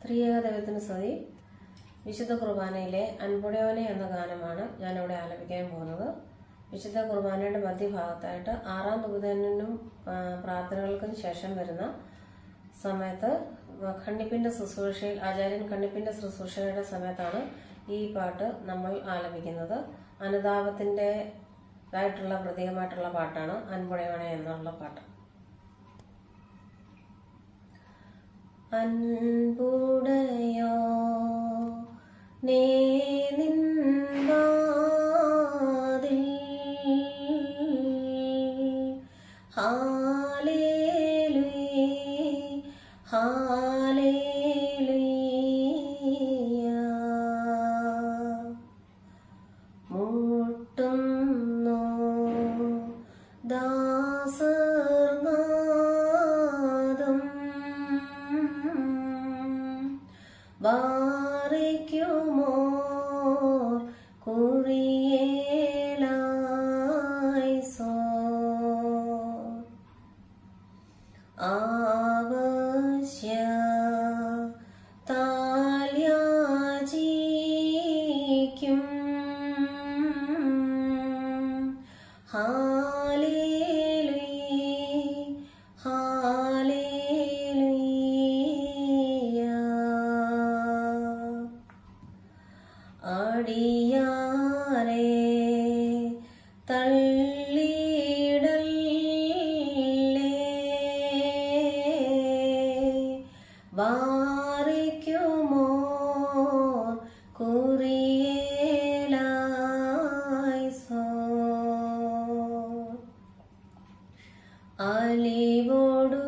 ത്രിയേക ദൈവത്തിന് സ്തുതി വിശുദ്ധ കുർബാനയിലെ അൻപുടയോനെ എന്ന ഗാനമാണ് ഞാനിവിടെ ആലപിക്കാൻ പോകുന്നത് വിശുദ്ധ കുർബാനയുടെ മധ്യഭാഗത്തായിട്ട് ആറാം ദുബുധനും പ്രാർത്ഥനകൾക്കും ശേഷം വരുന്ന സമയത്ത് ഖണ്ഡിപ്പിന്റെ ശുശ്രൂഷയിൽ ആചാര്യൻ ഖണ്ഡിപ്പിന്റെ ശുശ്രൂഷയുടെ സമയത്താണ് ഈ പാട്ട് നമ്മൾ ആലപിക്കുന്നത് അനുതാപത്തിന്റെ ഇതായിട്ടുള്ള പ്രതീകമായിട്ടുള്ള പാട്ടാണ് അൻപുടയോനെ എന്നുള്ള പാട്ട് അൻപുടയോ നേ നിൻവാതിൽ ഹാലേലുയ ഹാലേലുയ മുട്ടുന്നു ദാസർനാദം വാറിക്കുമോ കുറിയേലായിസോ ആവശ്യ താല്യാജിക്കും ഹാലേലുയ ഹാലേലുയ അടിയാരെ തള്ളിടല്ലേ വാറിക്കുമോ കുറിയേലായിസോ അലിവോടു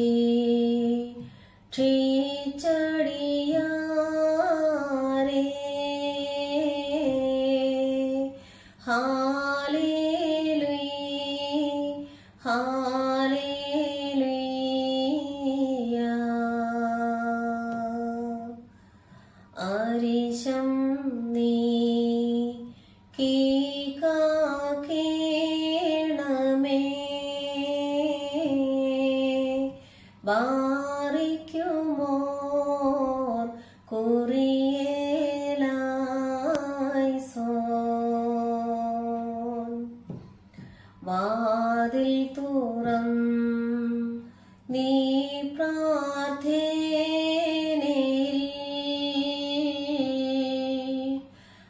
ക്ഷീച്ചടിയാരേ ഹാലേലുയ ഹാലേലുയ അരിശം നീ കീകാക്കേണമേ വാറിക്കുമോ കുറിയേലായിസോ വാതിൽ തുറം നീ പ്രാർത്ഥേനയിൽ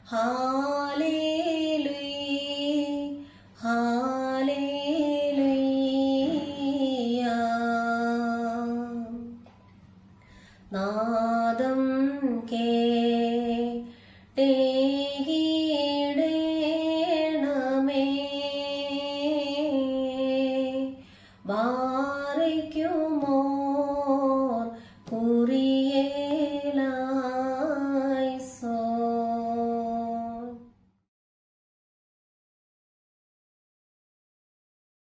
ഹാലേലുയ ഹാലേലുയ നാദം കേട്ടേ